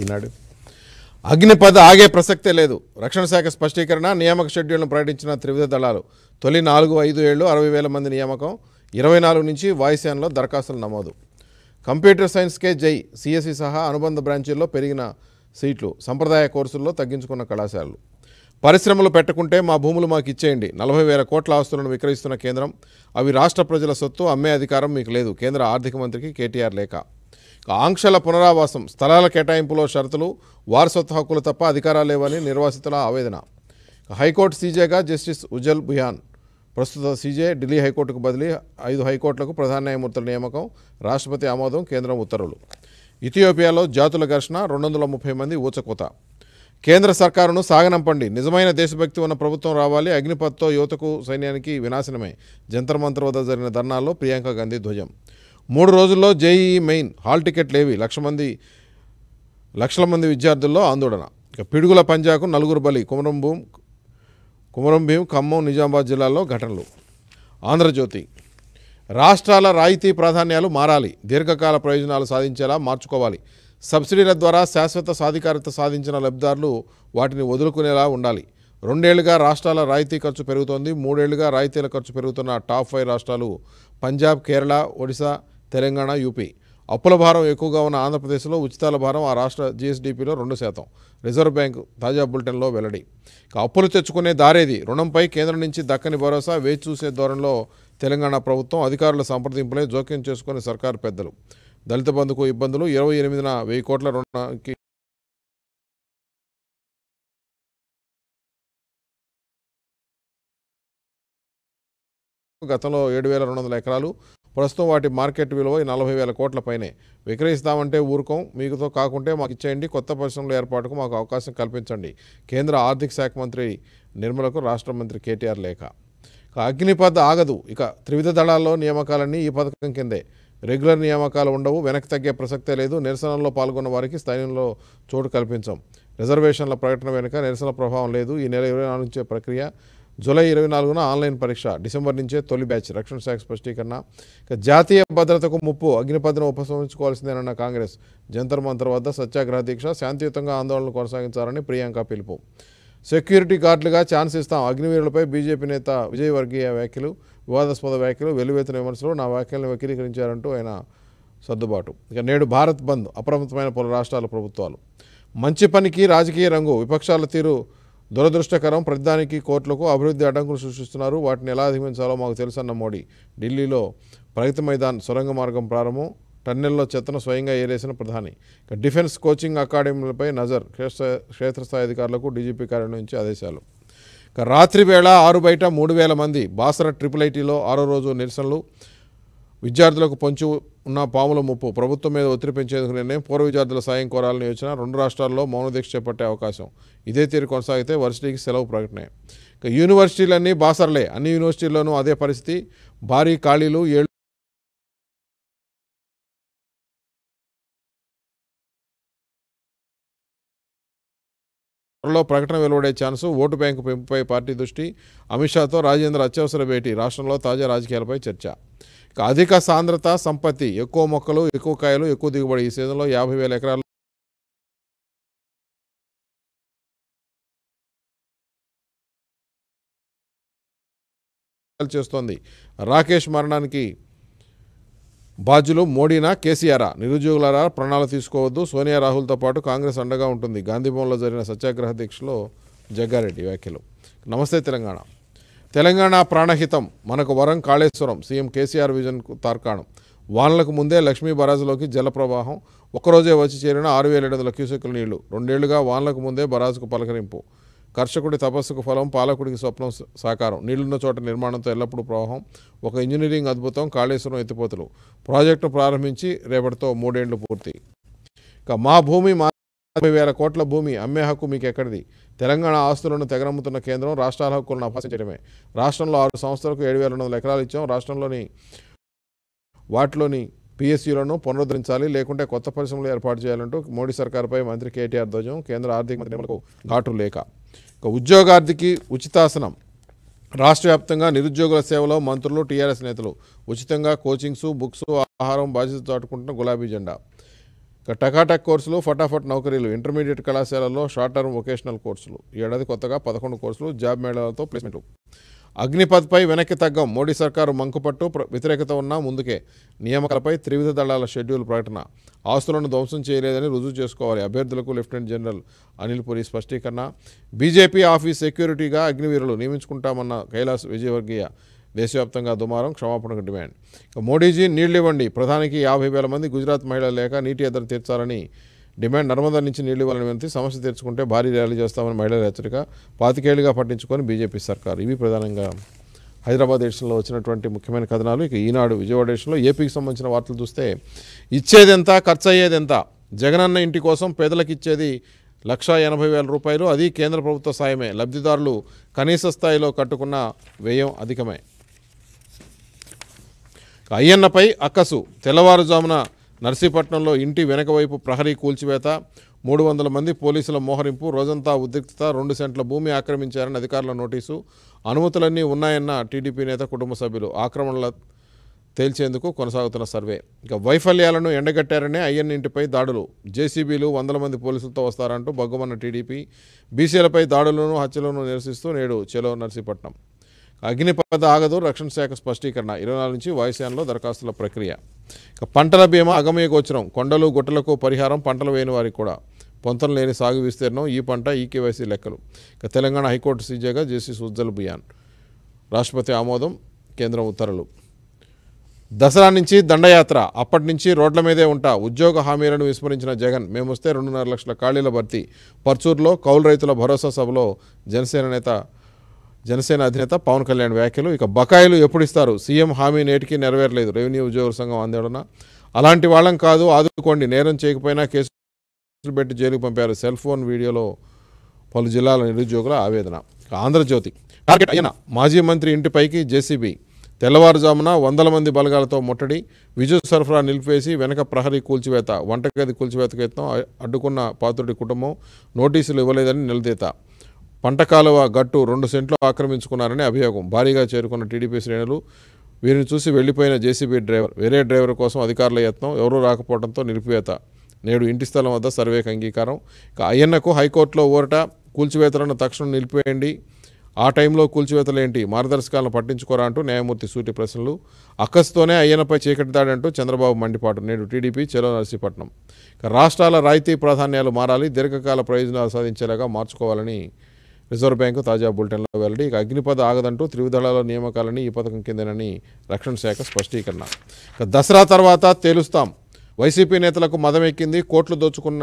అన్నాడు అగ్నిపథ ఆగే ప్రసక్తే లేదు రక్షణ శాఖ స్పష్టీకరణ నియామక షెడ్యూల్ను ప్రకటించిన త్రివిధ దళాలు తొలి నాలుగు ఐదు ఏళ్ళు అరవై వేల మంది నియామకం ఇరవై నాలుగు నుంచి వాయుసేనలో దరఖాస్తులు నమోదు కంప్యూటర్ సైన్స్కే జై సిఎస్సి సహా అనుబంధ బ్రాంచీల్లో పెరిగిన సీట్లు సంప్రదాయ కోర్సుల్లో తగ్గించుకున్న కళాశాలలు పరిశ్రమలు పెట్టకుంటే మా భూములు మాకు ఇచ్చేయండి నలభై వేల కోట్ల ఆస్తులను విక్రయిస్తున్న కేంద్రం అవి రాష్ట్ర ప్రజల సొత్తు అమ్మే అధికారం మీకు లేదు కేంద్ర ఆర్థిక మంత్రికి కేటీఆర్ లేఖ ఇక ఆంక్షల పునరావాసం స్థలాల కేటాయింపులో షరతులు వారసత్వ హక్కులు తప్ప అధికారాలు లేవని నిర్వాసితుల ఆవేదన ఇక హైకోర్టు సీజేగా జస్టిస్ ఉజల్ బుయాన్ ప్రస్తుత సీజే ఢిల్లీ హైకోర్టుకు బదిలీ ఐదు హైకోర్టులకు ప్రధాన న్యాయమూర్తుల నియామకం రాష్ట్రపతి ఆమోదం కేంద్రం ఉత్తర్వులు ఇథియోపియాలో జాతుల ఘర్షణ రెండు వందల ముప్పై మంది ఊచకోత కేంద్ర సర్కారును సాగనంపండి నిజమైన దేశభక్తి ఉన్న ప్రభుత్వం రావాలి అగ్నిపథ్తో యువతకు సైన్యానికి వినాశనమే జంతర్ మంతర్ వద్ద జరిగిన ధర్నాల్లో ప్రియాంక గాంధీ ధ్వజం మూడు రోజుల్లో జేఈఈ మెయిన్ హాల్ టికెట్ లేవి లక్ష మంది లక్షల మంది విద్యార్థుల్లో ఆందోళన ఇక పిడుగుల పంజాకు నలుగురు బలి కుమరం భూమ్ కుమరం భీం ఖమ్మం నిజామాబాద్ జిల్లాల్లో ఘటనలు ఆంధ్రజ్యోతి రాష్ట్రాల రాయితీ ప్రాధాన్యాలు మారాలి దీర్ఘకాల ప్రయోజనాలు సాధించేలా మార్చుకోవాలి సబ్సిడీల ద్వారా శాశ్వత సాధికారత సాధించిన లబ్ధిదారులు వాటిని వదులుకునేలా ఉండాలి రెండేళ్లుగా రాష్ట్రాల రాయితీ ఖర్చు పెరుగుతోంది మూడేళ్లుగా రాయితీల ఖర్చు పెరుగుతున్న టాప్ ఫైవ్ రాష్ట్రాలు పంజాబ్ కేరళ ఒడిశా తెలంగాణ యూపీ అప్పుల భారం ఎక్కువగా ఉన్న ఆంధ్రప్రదేశ్లో ఉచితాల భారం ఆ రాష్ట్ర జీఎస్డీపీలో రెండు శాతం రిజర్వ్ బ్యాంక్ తాజా బులెటిన్లో వెల్లడి ఇక అప్పులు తెచ్చుకునే దారేది రుణంపై కేంద్రం నుంచి దక్కని భరోసా వేచి చూసే ధోరణిలో తెలంగాణ ప్రభుత్వం అధికారుల సంప్రదింపులే జోక్యం చేసుకుని సర్కారు పెద్దలు దళిత బంధుకు ఇబ్బందులు ఇరవై ఎనిమిదిన వెయ్యి కోట్ల రుణానికి గతంలో ఏడు వేల రెండు వందల ఎకరాలు ప్రస్తుతం వాటి మార్కెట్ విలువ నలభై వేల కోట్ల పైనే విక్రయిస్తామంటే ఊరుకోం మీకుతో కాకుంటే మాకు ఇచ్చేయండి కొత్త పరిశ్రమల ఏర్పాటుకు మాకు అవకాశం కల్పించండి కేంద్ర ఆర్థిక శాఖ మంత్రి నిర్మలకు రాష్ట్ర మంత్రి కేటీఆర్ లేఖ ఇక అగ్నిపథ్ ఆగదు ఇక త్రివిధ దళాల్లో నియామకాలన్నీ ఈ పథకం కిందే రెగ్యులర్ నియామకాలు ఉండవు వెనక్కి తగ్గే ప్రసక్తే లేదు నిరసనల్లో పాల్గొన్న వారికి స్థాయిలో చోటు కల్పించాం రిజర్వేషన్ల ప్రకటన వెనుక నిరసన ప్రభావం లేదు ఈ నెల ఇరవై నాలుగు నుంచే ప్రక్రియ జూలై ఇరవై నాలుగున ఆన్లైన్ పరీక్ష డిసెంబర్ నుంచే తొలి బ్యాచ్ రక్షణ శాఖ స్పష్టీకరణ ఇక జాతీయ భద్రతకు ముప్పు అగ్నిపథను ఉపసంహరించుకోవాల్సిందేనన్న కాంగ్రెస్ జంతర్ మంతర్ వద్ద సత్యాగ్రహ దీక్ష శాంతియుతంగా ఆందోళనలు కొనసాగించాలని ప్రియాంక పిలుపు సెక్యూరిటీ గార్డులుగా ఛాన్స్ ఇస్తాం అగ్నివీరులపై బీజేపీ నేత విజయ్ వర్గీయ వ్యాఖ్యలు వివాదాస్పద వ్యాఖ్యలు వెల్లువెత్తిన విమర్శలు నా వ్యాఖ్యలను వక్రీకరించారంటూ ఆయన సర్దుబాటు ఇక నేడు భారత్ బంద్ అప్రమత్తమైన పలు రాష్ట్రాల ప్రభుత్వాలు మంచి పనికి రాజకీయ రంగు విపక్షాల తీరు దురదృష్టకరం ప్రతిదానికి కోర్టులకు అభివృద్ధి అడ్డంకులు సృష్టిస్తున్నారు వాటిని ఎలా అధిగమించాలో మాకు తెలుసన్న మోడీ ఢిల్లీలో ప్రగతి మైదాన్ సొరంగ మార్గం ప్రారంభం టన్నెల్లో చెత్తను స్వయంగా ఏరేసిన ప్రధాని ఇక డిఫెన్స్ కోచింగ్ అకాడమీలపై నజర్ క్షేత్ర క్షేత్రస్థాయి అధికారులకు డీజీపీ కార్యాలయం నుంచి ఆదేశాలు ఇక రాత్రి వేళ ఆరు బయట మూడు వేల మంది బాసర ట్రిపుల్ ఐటీలో ఆరో రోజు నిరసనలు విద్యార్థులకు పొంచి ఉన్న పాముల ముప్పు ప్రభుత్వం మీద ఒత్తిడి పెంచేందుకు నిర్ణయం పూర్వ విద్యార్థుల సాయం కోరాలని యోచన రెండు రాష్ట్రాల్లో మౌన దీక్ష చేపట్టే అవకాశం ఇదే తీరు కొనసాగితే వర్సిటీకి సెలవు ప్రకటన ఇక యూనివర్సిటీలన్నీ బాసర్లే అన్ని యూనివర్సిటీల్లోనూ అదే పరిస్థితి భారీ ఖాళీలు ఏళ్ళు త్వరలో ప్రకటన వెలువడే ఛాన్సు ఓటు బ్యాంకు పెంపుపై పార్టీ దృష్టి అమిత్ షాతో రాజేంద్ర అత్యవసర భేటీ రాష్ట్రంలో తాజా రాజకీయాలపై చర్చ ఇక అధిక సాంద్రత సంపత్తి ఎక్కువ మొక్కలు ఎక్కువ కాయలు ఎక్కువ దిగుబడి ఈ సీజన్లో యాభై వేల ఎకరాలు చేస్తోంది రాకేష్ మరణానికి బాధ్యులు మోడీనా కేసీఆరా నిరుద్యోగులారా ప్రణాళిక తీసుకోవద్దు సోనియా రాహుల్తో పాటు కాంగ్రెస్ అండగా ఉంటుంది గాంధీభవన్లో జరిగిన సత్యాగ్రహ దీక్షలో జగ్గారెడ్డి వ్యాఖ్యలు నమస్తే తెలంగాణ తెలంగాణ ప్రాణహితం మనకు వరం కాళేశ్వరం సీఎం కేసీఆర్ విజన్కు తార్కాణం వానలకు ముందే లక్ష్మీ బరాజులోకి జల ప్రవాహం ఒక్కరోజే వచ్చి చేరిన ఆరు వేల ఏడు వందల క్యూసెక్కుల నీళ్లు రెండేళ్లుగా వానలకు ముందే బరాజుకు పలకరింపు కర్షకుడి తపస్సుకు ఫలం పాలకుడికి స్వప్నం స- సాకారం నీళ్లున్న చోట నిర్మాణంతో ఎల్లప్పుడూ ప్రవాహం ఒక ఇంజనీరింగ్ అద్భుతం కాళేశ్వరం ఎత్తిపోతలు ప్రాజెక్టు ప్రారంభించి రేపటితో మూడేళ్లు పూర్తి ఇక మా భూమి మా యాభై వేల కోట్ల భూమి అమ్మే హక్కు మీకు ఎక్కడిది తెలంగాణ ఆస్తులను తెగనమ్ముతున్న కేంద్రం రాష్ట్రాల హక్కులను అపహరించడమే రాష్ట్రంలో ఆరు సంస్థలకు ఏడు వేల రెండు వందల ఎకరాలు ఇచ్చాం రాష్ట్రంలోని వాటిలోని పిఎస్యులను పునరుద్ధరించాలి లేకుంటే కొత్త పరిశ్రమలు ఏర్పాటు చేయాలంటూ మోడీ సర్కార్పై మంత్రి కేటీఆర్ ధ్వజం కేంద్ర ఆర్థిక మంత్రి నిర్మలకు ఘాటు లేఖ ఇక ఉద్యోగార్థికి ఉచితాసనం రాష్ట్ర వ్యాప్తంగా నిరుద్యోగుల సేవలో మంత్రులు టీఆర్ఎస్ నేతలు ఉచితంగా కోచింగ్స్ బుక్స్ ఆహారం బాధ్యత చాటుకుంటున్న గులాబీ జెండా ఇక టకాటక్ కోర్సులు ఫటాఫట్ నౌకరీలు ఇంటర్మీడియట్ కళాశాలల్లో షార్ట్ టర్మ్ వొకేషనల్ కోర్సులు ఈ ఏడాది కొత్తగా పదకొండు కోర్సులు జాబ్ మేళాలతో ప్లేస్మెంట్లు అగ్నిపథ్పై వెనక్కి తగ్గం మోడీ సర్కారు మంకుపట్టు ప్ర- వ్యతిరేకత ఉన్నా ముందుకే నియామకాలపై త్రివిధ దళాల షెడ్యూల్ ప్రకటన ఆస్తులను ధ్వంసం చేయలేదని రుజువు చేసుకోవాలి అభ్యర్థులకు లెఫ్టినెంట్ జనరల్ అనిల్ పురి స్పష్టీకరణ బీజేపీ ఆఫీస్ సెక్యూరిటీగా అగ్నివీరులు నియమించుకుంటామన్న కైలాస్ విజయవర్గీయ దేశవ్యాప్తంగా దుమారం క్షమాపణకు డిమాండ్ ఇక మోడీజీ నీళ్లు ఇవ్వండి ప్రధానికి యాభై వేల మంది గుజరాత్ మహిళలు లేక నీటి ఎద్దరు తీర్చాలని డిమాండ్ నర్మదా నుంచి నీళ్లు ఇవ్వాలని వినతి సమస్య తీర్చుకుంటే భారీ ర్యాలీ చేస్తామని మహిళల హెచ్చరిక పాతికేళ్లుగా పట్టించుకొని బీజేపీ సర్కార్ ఇవి ప్రధానంగా హైదరాబాద్ ఎడిషన్లో వచ్చినటువంటి ముఖ్యమైన కథనాలు ఇక ఈనాడు విజయవాడ ఎడిషన్లో ఏపీకి సంబంధించిన వార్తలు చూస్తే ఇచ్చేదెంత ఖర్చు అయ్యేదెంత జగనన్న ఇంటి కోసం పేదలకు ఇచ్చేది లక్షా ఎనభై వేల రూపాయలు అది కేంద్ర ప్రభుత్వ సాయమే లబ్ధిదారులు కనీస స్థాయిలో కట్టుకున్న వ్యయం అధికమే అయ్యన్నపై అక్కసు తెల్లవారుజామున నర్సీపట్నంలో ఇంటి వెనక వైపు ప్రహరీ కూల్చివేత మూడు వందల మంది పోలీసుల మోహరింపు రోజంతా ఉద్రిక్తత రెండు సెంట్ల భూమి ఆక్రమించారని అధికారుల నోటీసు అనుమతులన్నీ ఉన్నాయన్న టీడీపీ నేత కుటుంబ సభ్యులు ఆక్రమణల తేల్చేందుకు కొనసాగుతున్న సర్వే ఇక వైఫల్యాలను ఎండగట్టారనే అయ్యన్న ఇంటిపై దాడులు జేసీబీలు వందల మంది పోలీసులతో వస్తారంటూ బగ్గుమన్న టీడీపీ బీసీలపై దాడులను హత్యలను నిరసిస్తూ నేడు చెలో నర్సీపట్నం అగ్నిపథ ఆగదు రక్షణ శాఖ స్పష్టీకరణ ఇరవై నాలుగు నుంచి వాయుసేనలో దరఖాస్తుల ప్రక్రియ ఇక పంటల బీమా అగమ్య గోచరం కొండలు గుట్టలకు పరిహారం పంటలు వేయని వారికి కూడా పొంతం లేని సాగు విస్తీర్ణం ఈ పంట ఈ కేవైసీ లెక్కలు ఇక తెలంగాణ హైకోర్టు సీజేగా జస్టిస్ ఉజ్జల్ బియాన్ రాష్ట్రపతి ఆమోదం కేంద్రం ఉత్తర్వులు దసరా నుంచి దండయాత్ర అప్పటి నుంచి రోడ్ల మీదే ఉంటా ఉద్యోగ హామీలను విస్మరించిన జగన్ మేమొస్తే రెండున్నర లక్షల ఖాళీల భర్తీ పర్చూరులో కౌలు రైతుల భరోసా సభలో జనసేన నేత జనసేన అధినేత పవన్ కళ్యాణ్ వ్యాఖ్యలు ఇక బకాయిలు ఎప్పుడు ఇస్తారు సీఎం హామీ నేటికి నెరవేరలేదు రెవెన్యూ ఉద్యోగుల సంఘం ఆందోళన అలాంటి వాళ్ళం కాదు ఆదుకోండి నేరం చేయకపోయినా కేసులు పెట్టి జైలుకు పంపారు సెల్ ఫోన్ వీడియోలో పలు జిల్లాల నిరుద్యోగుల ఆవేదన ఇక ఆంధ్రజ్యోతి టార్గెట్ అయిన మాజీ మంత్రి ఇంటిపైకి జేసీబీ తెల్లవారుజామున వందల మంది బలగాలతో ముట్టడి విద్యుత్ సరఫరా నిలిపివేసి వెనక ప్రహరీ కూల్చివేత వంటగది కూల్చివేతకు యత్నం అ- అడ్డుకున్న పాత్రుడి కుటుంబం నోటీసులు ఇవ్వలేదని నిలదీత పంట కాలువ గట్టు రెండు సెంట్లు ఆక్రమించుకున్నారని అభియోగం భారీగా చేరుకున్న టీడీపీ శ్రేణులు వీరిని చూసి వెళ్లిపోయిన జేసీబీ డ్రైవర్ వేరే డ్రైవర్ కోసం అధికారుల యత్నం ఎవరూ రాకపోవడంతో నిలిపివేత నేడు ఇంటి స్థలం వద్ద సర్వేకి అంగీకారం ఇక అయ్యన్నకు హైకోర్టులో ఊరట కూల్చివేతలను తక్షణం నిలిపివేయండి ఆ టైంలో కూల్చివేతలేంటి మార్గదర్శకాలను పట్టించుకోరా అంటూ న్యాయమూర్తి సూటి ప్రశ్నలు అక్కసుతోనే అయ్యన్నపై చీకటి దాడంటూ చంద్రబాబు మండిపాటు నేడు టీడీపీ చెలో నరసీపట్నం ఇక రాష్ట్రాల రాయితీ ప్రాధాన్యాలు మారాలి దీర్ఘకాల ప్రయోజనాలు సాధించేలాగా మార్చుకోవాలని రిజర్వ్ బ్యాంకు తాజా బులెటిన్లో వెల్లడి ఇక అగ్నిపథ ఆగదంటూ త్రివిధళాల నియామకాలని ఈ పథకం కిందనని రక్షణ శాఖ స్పష్టీకరణ ఇక దసరా తర్వాత తేలుస్తాం వైసీపీ నేతలకు మదం ఎక్కింది కోట్లు దోచుకున్న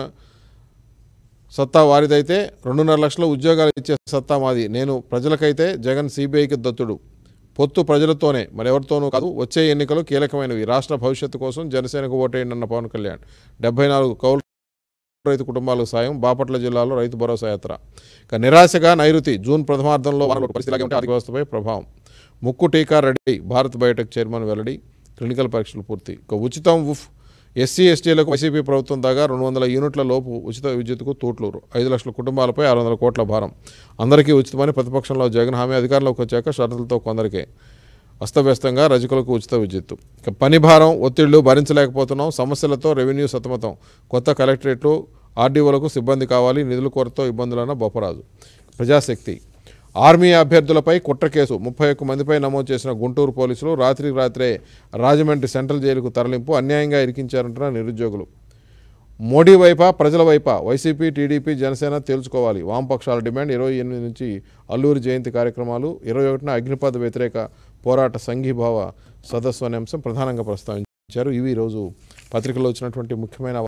సత్తా వారిదైతే రెండున్నర లక్షల ఉద్యోగాలు ఇచ్చే సత్తా మాది నేను ప్రజలకైతే జగన్ సిబిఐకి దత్తుడు పొత్తు ప్రజలతోనే మరెవరితోనూ కాదు వచ్చే ఎన్నికలు కీలకమైనవి రాష్ట్ర భవిష్యత్తు కోసం జనసేనకు ఓటేయండి అన్న పవన్ కళ్యాణ్ డెబ్బై నాలుగు కౌలు రైతు కుటుంబాలకు సాయం బాపట్ల జిల్లాలో రైతు భరోసా యాత్ర ఇక నిరాశగా నైరుతి జూన్ ప్రథమార్థంలో వారం పరిస్థితి ఇలాగే ఉంటే ఆర్థిక వ్యవస్థపై ప్రభావం ముక్కు టీకా రెడ్డి భారత్ బయోటెక్ చైర్మన్ వెల్లడి క్లినికల్ పరీక్షలు పూర్తి ఇక ఉచితం ఉఫ్ ఎస్సీ ఎస్టీలకు వైసీపీ ప్రభుత్వం దాకా రెండు వందల యూనిట్ల లోపు ఉచిత విద్యుత్కు తూట్లూరు ఐదు లక్షల కుటుంబాలపై ఆరు వందల కోట్ల భారం అందరికీ ఉచితమని ప్రతిపక్షంలో జగన్ హామీ అధికారంలోకి వచ్చాక షరతులతో కొందరికే అస్తవ్యస్తంగా రజకులకు ఉచిత విద్యుత్తు ఇక పని భారం ఒత్తిళ్లు భరించలేకపోతున్నాం సమస్యలతో రెవెన్యూ సతమతం కొత్త కలెక్టరేట్లు ఆర్డీఓలకు సిబ్బంది కావాలి నిధుల కొరతో ఇబ్బందులన్న బొప్పరాజు ప్రజాశక్తి ఆర్మీ అభ్యర్థులపై కుట్ర కేసు ముప్పై ఒక్క మందిపై నమోదు చేసిన గుంటూరు పోలీసులు రాత్రికి రాత్రే రాజమండ్రి సెంట్రల్ జైలుకు తరలింపు అన్యాయంగా ఇరికించారంటున్న నిరుద్యోగులు మోడీ వైపా ప్రజల వైపా వైసీపీ టీడీపీ జనసేన తేల్చుకోవాలి వామపక్షాల డిమాండ్ ఇరవై ఎనిమిది నుంచి అల్లూరి జయంతి కార్యక్రమాలు ఇరవై ఒకటిన అగ్నిపథ వ్యతిరేక పోరాట సంఘీభావ సదస్సు అనే అంశం ప్రధానంగా ప్రస్తావించారు ఇవి ఈరోజు పత్రికలో వచ్చినటువంటి ముఖ్యమైన